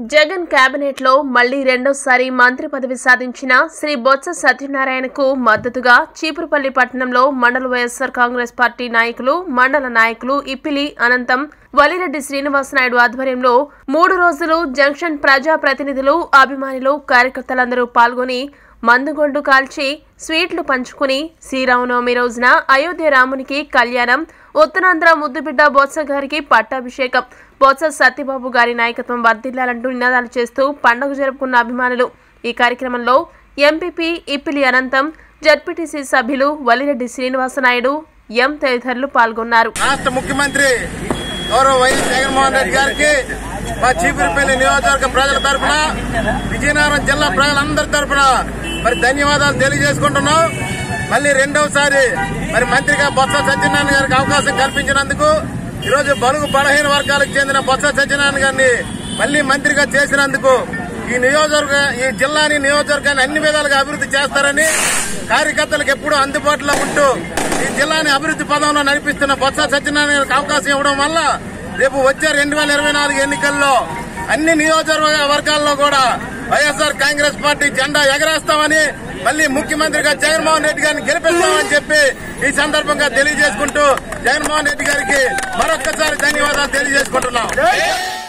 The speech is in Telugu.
జగన్ కేబినెట్ లో మళ్లీ రెండోసారి మంత్రి పదవి సాధించిన శ్రీ బొత్స సత్యనారాయణకు మద్దతుగా చీపురుపల్లి పట్టణంలో మండల వైఎస్సార్ కాంగ్రెస్ పార్టీ నాయకులు మండల నాయకులు ఇప్పిలి అనంతం వలిరెడ్డి శ్రీనివాసనాయుడు ఆధ్వర్యంలో మూడు రోజులు జంక్షన్ ప్రజా ప్రతినిధులు అభిమానులు కార్యకర్తలందరూ పాల్గొని మందుగొండు కాల్చి స్వీట్లు పంచుకుని శ్రీరామనవమి రోజున అయోధ్య రామునికి కళ్యాణం ఉత్తరాంధ్ర ముద్దుబిడ్డ బొత్స గారికి పట్టాభిషేకం బొత్స సత్యబాబు గారి నాయకత్వం వర్ధిల్లాలంటూ నినాదాలు చేస్తూ పండుగ జరుపుకున్న అభిమానులు ఈ కార్యక్రమంలో ఎంపీపీ ఇప్పిలి అనంతం జడ్పీటీసీ సభ్యులు వలిరెడ్డి శ్రీనివాసనాయుడు ఎం తదితరులు పాల్గొన్నారు రాష్ట్ర ముఖ్యమంత్రి గౌరవ వైఎస్ జగన్మోహన్ రెడ్డి గారికి మా చీపురుపల్లి నియోజకవర్గ ప్రజల తరఫున విజయనగరం జిల్లా ప్రజలందరి తరఫున మరి ధన్యవాదాలు తెలియజేసుకుంటున్నాం మళ్ళీ రెండవసారి మరి మంత్రిగా బొత్స సత్యనారాయణ గారికి అవకాశం కల్పించినందుకు ఈరోజు బలుగు బలహీన వర్గాలకు చెందిన బొత్స సత్యనారాయణ గారిని మళ్ళీ మంత్రిగా చేసినందుకు ఈ నియోజకవర్గ ఈ జిల్లాని నియోజకవర్గాన్ని అన్ని విధాలుగా అభివృద్ధి చేస్తారని కార్యకర్తలకు ఎప్పుడూ అందుబాటులో ఉంటూ ఈ జిల్లాని అభివృద్ధి పదంలో నడిపిస్తున్న బొత్స సత్యనారాయణ గారికి అవకాశం ఇవ్వడం వల్ల రేపు వచ్చే రెండు వేల ఇరవై నాలుగు ఎన్నికల్లో అన్ని నియోజకవర్గ వర్గాల్లో కూడా వైఎస్ఆర్ కాంగ్రెస్ పార్టీ జెండా ఎగరేస్తామని మళ్ళీ ముఖ్యమంత్రిగా జగన్మోహన్ రెడ్డి గారిని గెలిపిస్తామని చెప్పి ఈ సందర్భంగా తెలియజేసుకుంటూ జగన్మోహన్ రెడ్డి గారికి మరొక్కసారి ధన్యవాదాలు తెలియజేసుకుంటున్నాం